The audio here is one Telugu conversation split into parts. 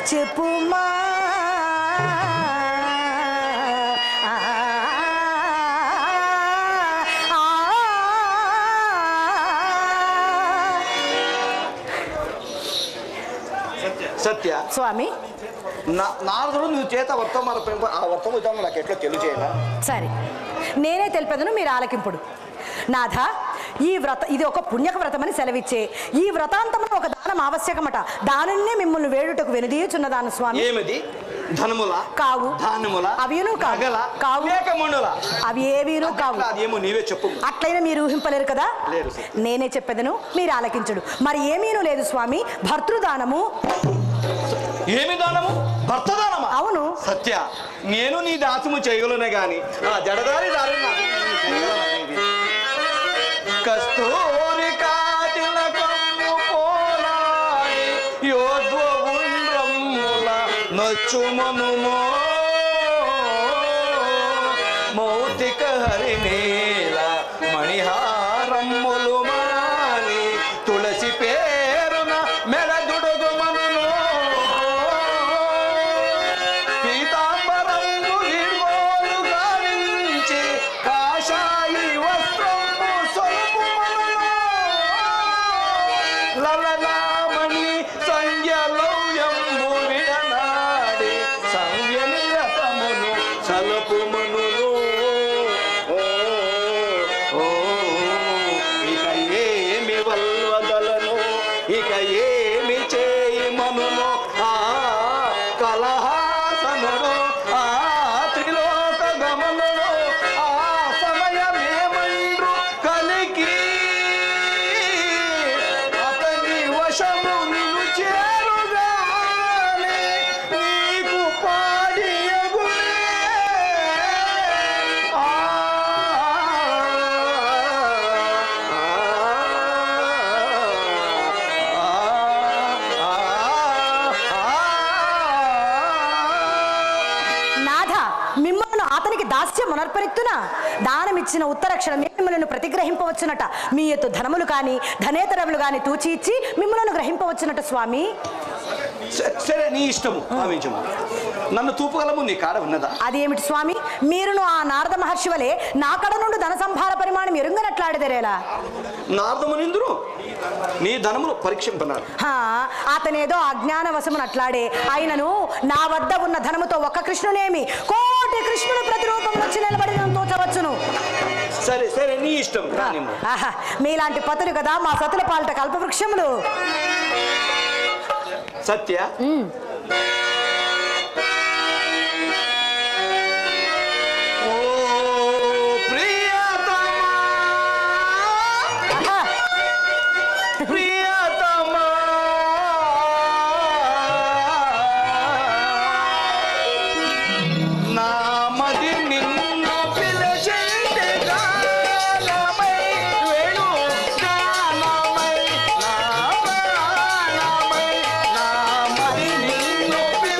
చెప్పుమా ఆ, ఆ, సత్య స్వామి నా నారదుడు నువ్వు చేత వర్తమాన పెంప ఆ వర్తం విధానం నాకు ఎట్లా తెలియజేయాలా సరే నేనే తెలిపెదను మీరు ఆలకింపుడు నాథ ఈ వ్రత ఇది ఒక పుణ్యక వ్రతమని సెలవిచ్చే ఈ వ్రతాంతమున ఒక దానం ఆవశ్యకమట దానినే మిమ్మల్ని వేడుటకు వెనుదీయుచున్నదాను స్వామి ఏమిది ధనముల కావు ధాన్యముల అవియును కావు. నగల కావు. మేకముండుల అవి ఏవీను కావు అదేమో నీవే చెప్పు అట్లయినా మీరు ఊహింపలేరు కదా లేరు సత్య. నేనే చెప్పేదను మీరు ఆలకించుడు మరి ఏమీను లేదు స్వామి భర్తృదానము ఏమి దానము భర్త దానమా అవును సత్య నేను నీ దాసము చేయగలనే గాని ఆ జడదారి దారి నాకు నేను చేయగలనేది. కస్తూరి కాటిల కమ్ము పోలాడి యోధ్వ ఉండ్రమ్ముల నచ్చుమనుమో మౌతిక హరినీల మణిహారమ్ములు మాని తులసి పేరున మెడదుడుగు మనును పీతాంబరంబు గిర్వోలు గావించి కాషాయి వస్త్రము సొలుపు మనును లలలామణి సంధ్యలౌయంబు విడనాడి సంధ్య నిరతమును సలుపు మనులు ఓ, ఓ, ఇక ఏమి వల్వదలను ఇక ఏమి చేయి మనును ఆ కలహాసనుడు ఆ త్రిలోక గమనుడు ఆ సమయమేమండ్రు కలికి అతని వశము నిన్ను చేరుగానే నీకు పాడియగునే ఆ నాథ మిమ్మల్ని అతనికి దాస్యం అనర్పణిత్తున దానమిచ్చిన ఉత్తరక్షణ మిమ్మల్ని ప్రతిగ్రహింపవచ్చునట మీ ఎత్తు ధనములు కానీ ధనేతరములు కానీ తూచి ఇచ్చి మిమ్మల్ని గ్రహింపవచ్చునట స్వామి స- సరే నీ ఇష్టము భావించము నన్ను తూపగలము నీ కాడ ఉన్నదా అది ఏమిటి స్వామి మీరును ఆ నారద మహర్షి వలె నా కడ నుండి ధన సంభార పరిమాణం ఎరుంగనట్లాడదరేలా నారదమునిందురు నీ ధనములు పరీక్షింపనాడు హా, అతనేదో అజ్ఞాన వశమునట్లాడే అయినను నా వద్ద ఉన్న ధనముతో ఒక్క కృష్ణునేమి కోటి కృష్ణుడు ప్రతిరూపం వచ్చి నిలబడి తోచవచ్చును సరే సరే నీ ఇష్టం రానిమ్ము. ఆహా, మీలాంటి పతులు కదా మా సతుల పాలిట కల్పవృక్షములు సత్య ఓ ప్రియతమా ఆహా, ప్రియతమా నామది నిన్ను పిలిచింది గానమై వేణు గానమై నా ప్రాణమై నామది నిన్ను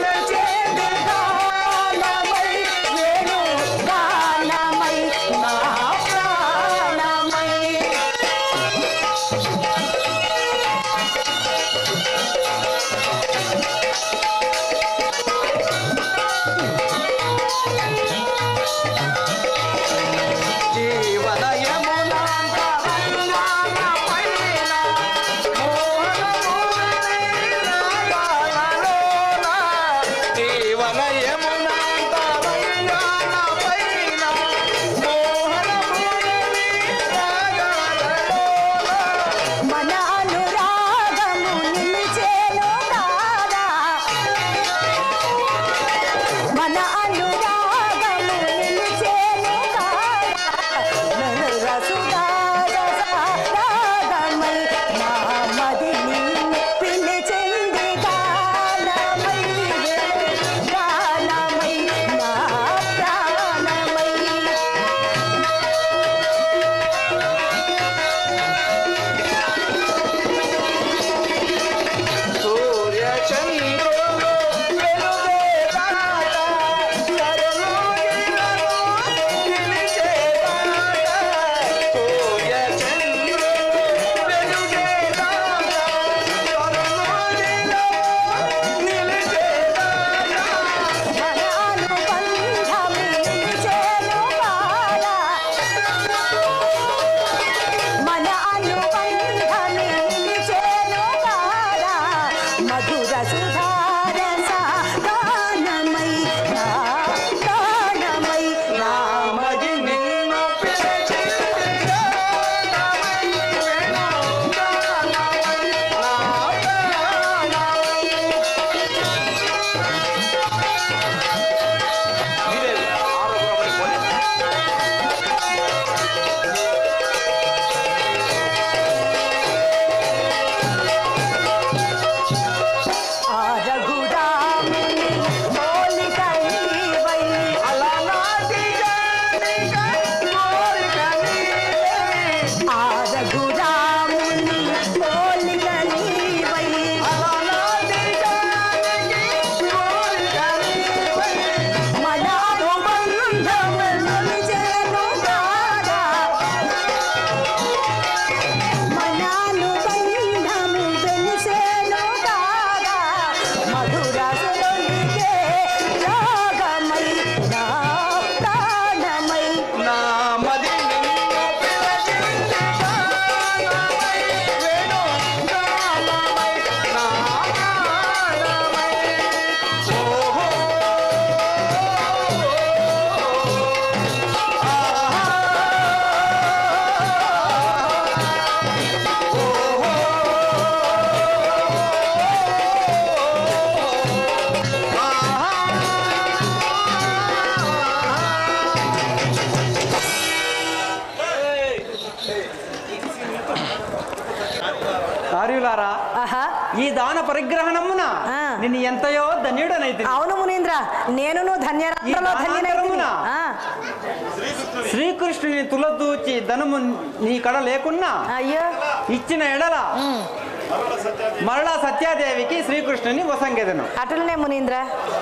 కార్యులారా ఆహా ఈ దాన పరిగ్రహణమున ఆ. నిన్ను ఎంతయో ధన్యుడనైతే అవును మునీంద్ర నేనును ధన్యరాత్రలో ఈ ధన్యనైతిని. దానాంతరమున? ఆ శ్రీకృష్ణుని తులదూచి ధనము నీ కడ లేకున్నా అయ్యో ఇచ్చిన ఎడల మరలా సత్యాదేవికి శ్రీకృష్ణుని వసంగెదను అటులనే మునీంద్ర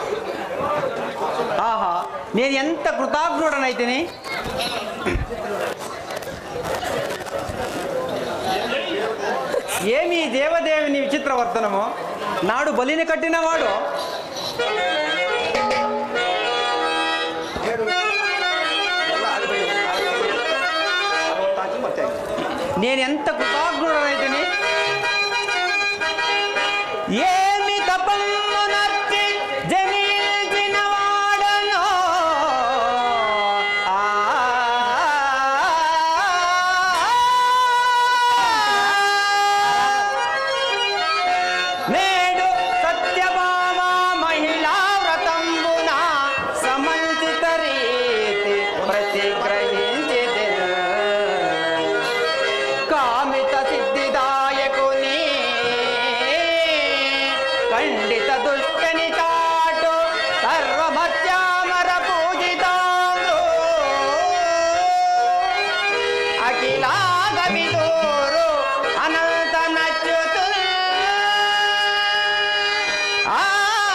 ఆహా నేను ఎంత కృతజ్ఞుడనైతిని ఏమి ఈ దేవదేవిని విచిత్ర వర్తనము నాడు బలిని కట్టినవాడు నేను ఎంత కృతజ్ఞుడనైతిని ఏమి తపమునర్చి జనించిన వాడనో ఆ. నేడు సత్యభామ మహిళా వ్రతంబున సమంతిత రీతి ప్రతిగ్రహించి కామిత సిద్ధిదాయకుని ఖండిత దుష్టని చాటు సర్వమత్యామర పూజితాంగు అఖిలాగ విదూరు అనంత నచ్యుతు ఆ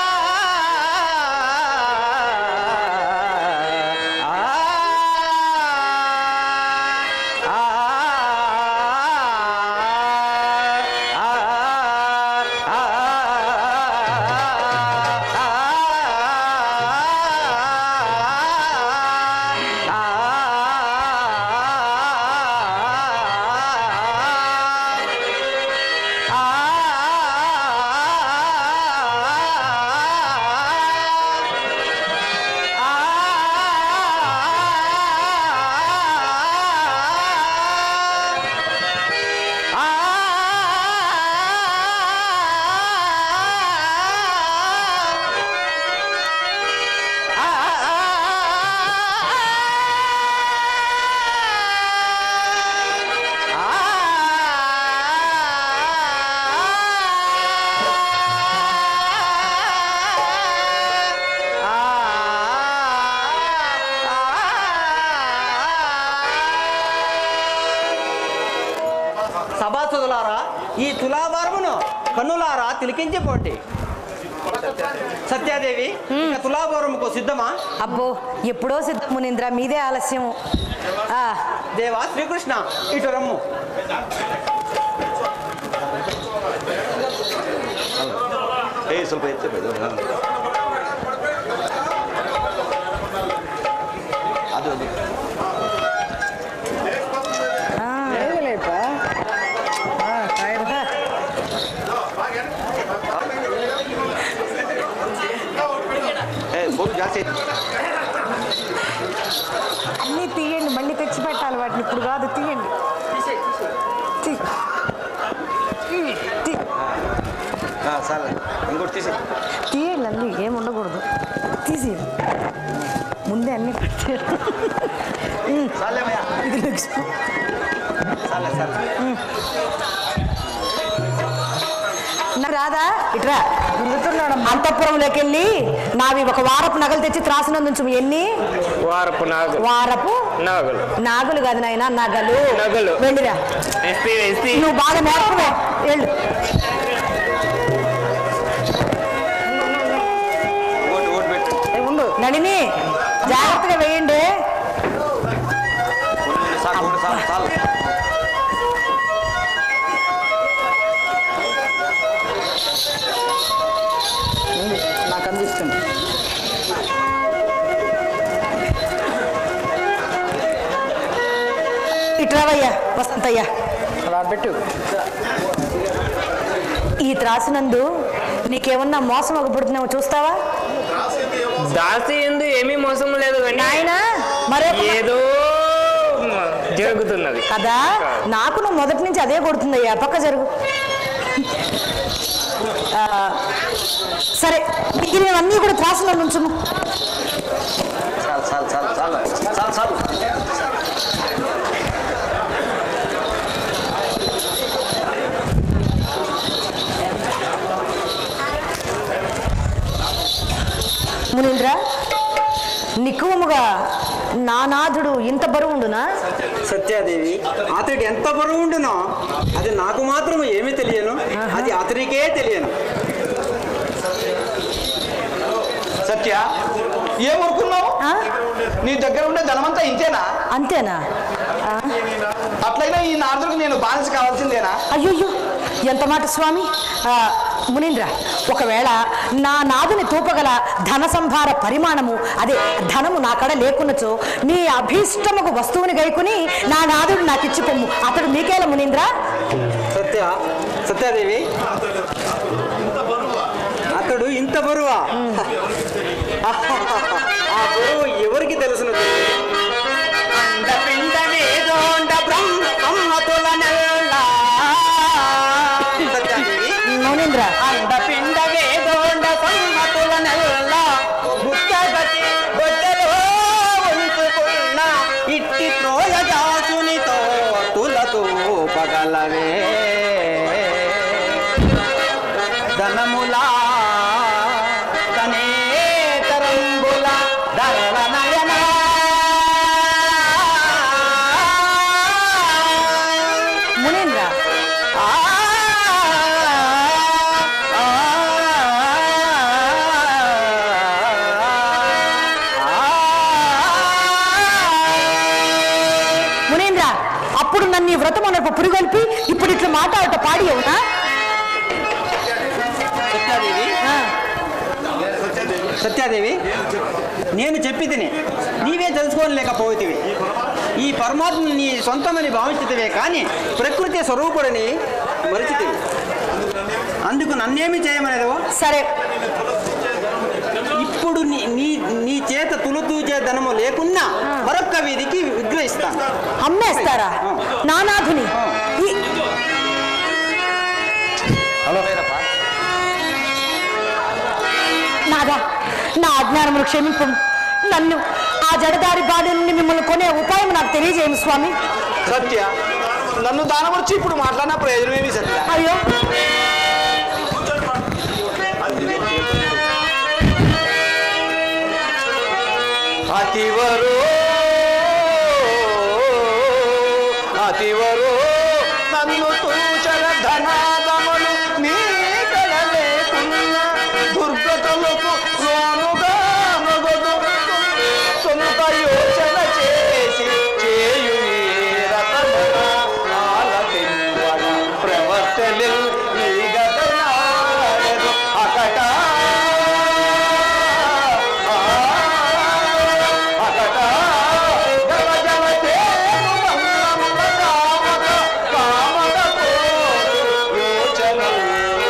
సభాసదులారా ఈ తులాభారమును కన్నులారా తిలికించిపోండి సత్యాదేవి ఇక తులాభారముకు సిద్ధమా అబ్బో ఎప్పుడో సిద్ధం మునీంద్ర మీదే ఆలస్యం ఆ దేవా శ్రీకృష్ణ ఇటు రమ్ము ఏ ಸ್ವಲ್ಪ ಎತ್ತೆ ಬೇಡ ಅದು ಅದು ఆ. ಏ ಫೋನ್ ಜಾಸ್ತಿ అన్నీ తీయండి మళ్ళీ తెచ్చి పెట్టాలి వాటిని ఇప్పుడు కాదు తీయండి తీ. తీ. ಹಾಂ ಸಾಲ ఇంకోటి తీసి తీయండి అన్నీ ఏం ఉండకూడదు తీసి ముందే అన్నీ పెట్టారు సాలే భయ్యా ఇది లక్ష్మి సాలే సాలే నా రాదా ఇట్రా గుర్తున్నాడు అంతఃపురంలోకి వెళ్ళి నావి ఒక వారపు నగలు తెచ్చి త్రాసినందుంచు ఎన్ని వారపు నాగు వారపు నాగులు నాగులు కాదు నాయన నగలు నగలు. వెళ్ళిరా ఎస్పీ ఎస్పీ నువ్వు బాగా నేర్పవే వెళ్ళు ఓటు ఓటు పెట్టు ఏ, ఉండు నడిని జాగ్రత్తగా వేయండి సాకు ఓటు సాలు సాలు నాకు అందిస్తుంది ఇట్రావయ్యా వసంతయ్య అలా పెట్టు ఈ త్రాసినందు నీకేమన్నా మోసం ఒకపడుతున్నామో చూస్తావా దాసి ఎందు ఏమీ మోసం లేదు కానీ నాయన మరో ఏదో జరుగుతున్నది కదా నాకు నువ్వు మొదటి నుంచి అదే కొడుతుందయ్యా పక్క జరుగు ఆ, సరే మిగిలినవన్నీ కూడా త్రాసులో నుంచుము చాలు చాలు చాలు చాలు చాలు చాలు మునీంద్ర నిక్కువముగా నా నాథుడు ఇంత బరువుండునా సత్యాదేవి అతడు ఎంత బరువు ఉండునో అది నాకు మాత్రం ఏమీ తెలియను అది అతనికే తెలియను సత్య ఏమనుకున్నావు ఆ? నీ దగ్గర ఉండే ధనమంతా ఇంతేనా అంతేనా ఆ? అట్లయినా ఈ నారదుడికి నేను బానిస కావాల్సిందేనా అయ్యయ్యో ఎంత మాట స్వామి ఆ, మునీంద్ర ఒకవేళ నా నాదుని తూపగల ధన సంభార పరిమాణము అదే ధనము నా కడ లేకున్నచో నీ అభీష్టముకు వస్తువుని గైకుని నా నాదుడు నాకు ఇచ్చి పొమ్ము అతడు మీకేల మునీంద్ర సత్య సత్యాదేవి అతడు ఇంత బరువా ఆ బరువు ఎవరికి తెలుసును సత్యాదేవి మునీంద్ర అండపిండ వేదోండ సమ్మతుల నెల్ల గుట్టగతి గొడ్డలో ఉంచుకున్న ఇట్టి త్రోయ జాసునితో తులతూ పగలవే ధనములా తనేతరంబుల ధరల నయనా మునీంద్ర మునీంద్ర అప్పుడు నన్ను ఈ వ్రతమునకు పురుగొల్పి ఇప్పుడు ఇట్లా మాట్లాడట పాడి అవునా సత్యాదేవి ఆ, సత్యాదేవి నేను చెప్పి తిని నీవే తెలుసుకోలేకపోతివి ఈ పరమాత్మని నీ సొంతమని భావించితివే కానీ ప్రకృతి స్వరూపుడని మరిచితివి అందుకు నన్నేమి చేయమనేదో సరే ఇప్పుడు నీ నీ నీ చేత తులుతూచే ధనము లేకున్నా మరొక్క వీధికి విగ్రహిస్తాను అమ్మేస్తారా నానాథుని ఈ- నాదా నా అజ్ఞానమును క్షమింపు నన్ను ఆ జడదారి బాధ నుండి మిమ్మల్ని కొనే ఉపాయం నాకు తెలియజేయము స్వామి సత్య నన్ను దానమర్చి ఇప్పుడు మాట్లాడిన ప్రయోజనమేమి సత్య అయ్యో అతివరు అతివరు నన్ను తూచల ధనాదములు నీ కడ లేకున్న దుర్గతులకు లోనుగా మొగదు సొంత యోచన చేసి చేయు ఈ రతమున ఆలకింపన ప్రవర్తలు ఈ గతనాడెను అకట అకట జవ జవ చేరు మంగళముల కామక కామక కోరు యోచనలు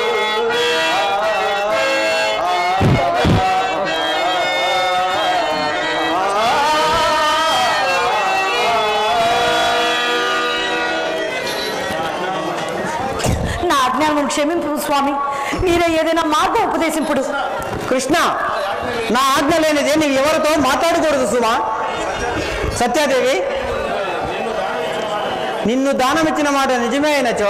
నా అజ్ఞానమును క్షమింపు స్వామి మీరే ఏదైనా మార్గం ఉపదేశింపుడు కృష్ణ నా ఆజ్ఞ లేనిదే నీవు ఎవరితో మాట్లాడకూడదు సుమా సత్యాదేవి నిన్ను దానమిచ్చిన మాట నిజమే అయినచో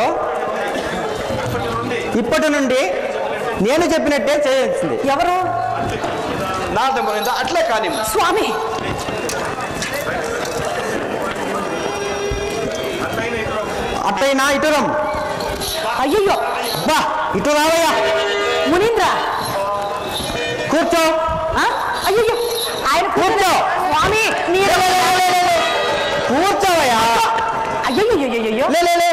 ఇప్పటి నుండి నేను చెప్పినట్టే చేయాల్సింది ఎవరు నాదమునింద అట్లే కానీ స్వామి అట్టయినా ఇటురం అయ్యయ్యో బా ఇటు రావయ్యా మునీంద్ర కూర్చో ఆ? అయ్యయ్యో ఆయన కూర్చో. స్వామి మీరు కూర్చోవయ్యా అయ్యయ్యో లే లే, లే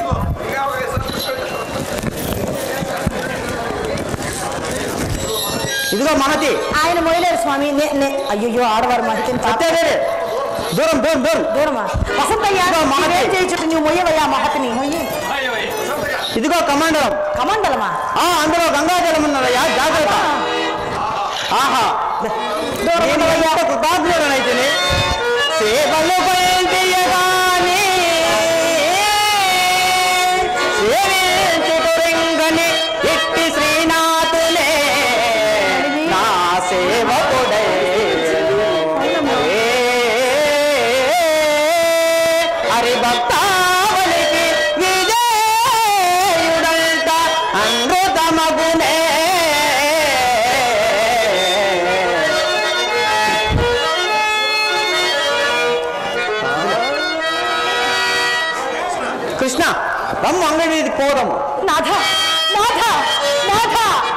ఇదిగో మహతి ఆయన మొయలేరు స్వామి నే- నే- అయ్యయ్యో ఆడవారు మహిళని సత్యాదేవి దూరం దూరం దూరం దూరమా వసంతయ్యా ఇదిగో మహతి. నువ్వేం చేయించుట్టు నువ్వు మొయ్యవయ్యా మహతిని మొయ్యి ఇదిగో కమాండరం కమండలమా ఆ అందులో గంగాజలం ఉన్నదయ్యా జాగ్రత్త ఆహా నేను ఎంత కృతజ్ఞుడనైతేనే సేవలు బయలుదేయగానే కృష్ణ రమ్ము అంగడి పోదము నాథ నాథ నాథ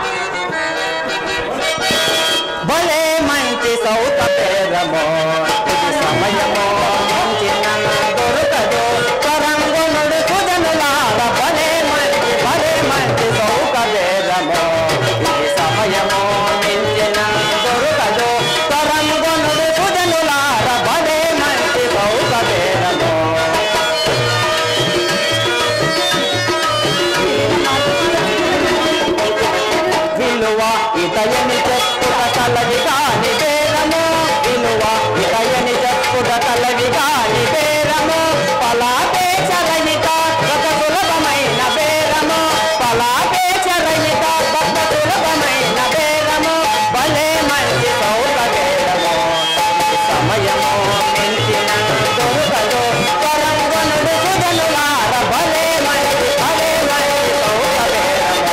భలే మంచి సౌత పేరమో ఇది సమయమో మంచి నన్న దొరకదు పరంగునుడు సుజనులార భలే మంచి భలే మంచి సౌత పేరమో ఇది సమయమో మంచి నన్న దొరకదు పరంగునుడు సుజనులార భలే మంచి సౌత పేరమో విలువ ఇతయని చెప్పుట కలవి కాని బేరము విలువ ఇతయని చెప్పుట కలవి కాని బేరము పలాపేచ రహిత ఒక సులభమైన బేరము పలాపేచ రహిత ఒక సులభమైన బేరము భలే మంచి సౌక బేరము ఇది సమయము మించిన దొరకదు పరంగనుడు సుగనులార భలే మంచి భలే మంచి సౌక బేరము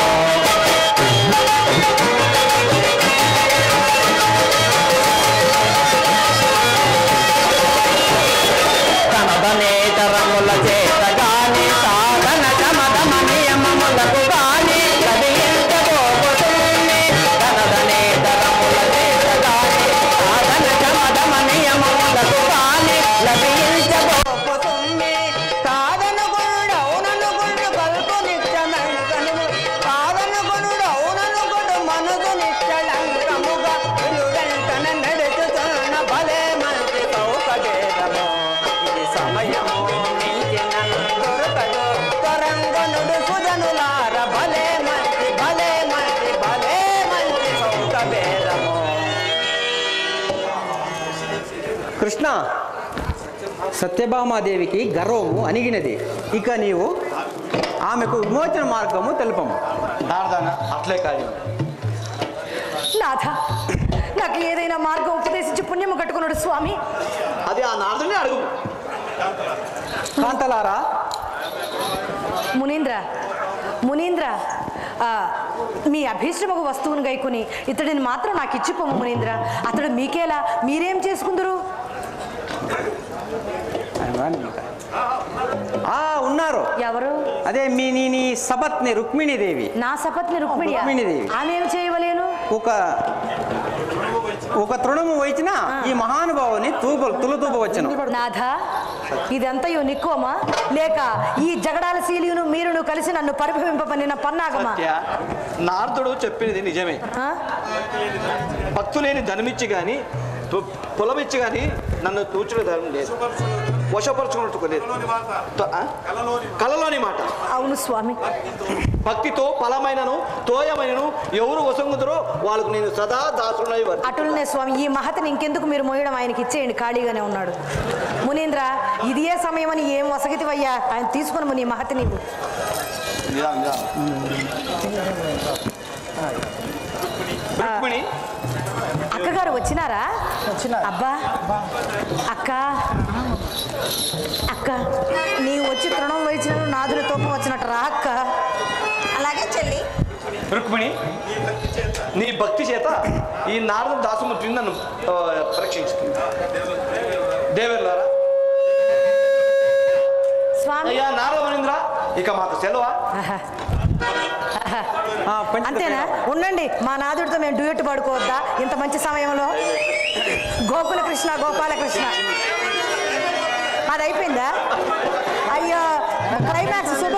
కనదనేతరముల చేత గాని సాధన చమదమ నియమములకు గాని లభించబోతుంది కనదనేతరముల చేత గాని సాధన చమదమ నియమములకు గాని లభించబోతుంది కాదను గుండు అవునను గుండు కల్పు నిత్యనంకను కాదను గుండు అవునను గుండు మనసు నిత్యలంకముగా ఇరు వెంటన నడుచుతున్న భలే మంచి సౌకర్యము ఇది సమయము మించిన దొరకదు తరంగనుడు సుజనులార భలే మంచి భలే మంచి భలే మంచి సౌకర్యము కృష్ణ సత్యభామాదేవికి గర్వము అణిగినది ఇక నీవు ఆమెకు విమోచన మార్గము తెలుపము నారదాన అట్లే కాదు నాథ నాకు ఏదైనా మార్గం ఉపదేశించి పుణ్యము కట్టుకున్నాడు స్వామి అది ఆ నారదుని అడుగు కాంతలారా మునీంద్ర మునీంద్ర ఆ, మీ అభీష్టమకు వస్తువును గైకొని ఇతడిని మాత్రం నాకు ఇచ్చిపోము మునీంద్ర అతడు మీకేలా మీరేం చేసుకుందరు ఆ ఉన్నారు ఎవరు అదే మీ నీ నీ సపత్ని రుక్మిణీదేవి నా సపత్ని రుక్మిణి రుక్మిణీదేవి. ఆమె ఏం చేయవలేను ఒక ఒక తృణము వచ్చిన ఈ మహానుభావుని తూపు తులుతూపు వచ్చను నాథ ఇదంతయు నిక్కువమా లేక ఈ జగడాల శీలియును మీరును కలిసి నన్ను పరిభవింపబడిన పన్నాగమా సత్య నారదుడు చెప్పినది నిజమే ఆ? భక్తులేని ధనమిచ్చి కానీ పొలమిచ్చి కానీ నన్ను తూచిన ధర్మం లేదు వశపరచుకున్నట్టు లేదు తో- ఆ? కలలోని మాట అవును స్వామి భక్తితో ఫలమైనను తోయమైనను ఎవరు వసంగుదరో వాళ్ళకు నేను సదా దాసుడై వర్తి అటులనే స్వామి ఈ మహతని ఇంకెందుకు మీరు మోయడం ఆయనకి ఇచ్చేయండి ఖాళీగానే ఉన్నాడు మునీంద్ర ఇది ఏ సమయం అని ఏం వసగితివయ్యా ఆయన తీసుకుని ముని మహతి నీవు నిదానం, నిదానం. రుక్మిణి అక్కగారు వచ్చినారా అబ్బా అక్క అక్క నీవు వచ్చి తృణం వహించిన నాదుల తోపం వచ్చినట్టు రా అక్క అలాగే చెల్లి రుక్మిణి నీ భక్తి చేత ఈ నారద దాసముద్రిని నన్ను ఆ, పరీక్షించుతుంది దేవేర్లారా స్వామి అయ్యా నారద మణీంద్ర ఇక మాకు సెలవా ఆహా. ఆ, పంచిత అంతేనా ఉండండి మా నాదుడితో మేము డ్యూయట్ పాడుకోవద్దా ఇంత మంచి సమయంలో గోకుల కృష్ణ గోపాలకృష్ణ అది అయిపోయిందా అయ్యో క్లైమాక్స్ శుభ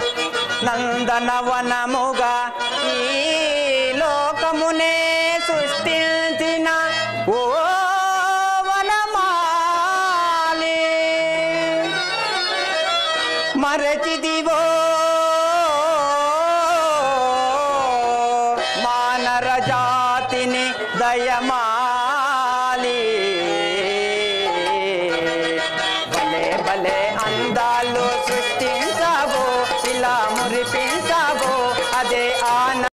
నందనవనముగా ఈ లోకమునే సృష్టించిన ఓ వనమాలి మరచిదివో మానర జాతిని దయమాలి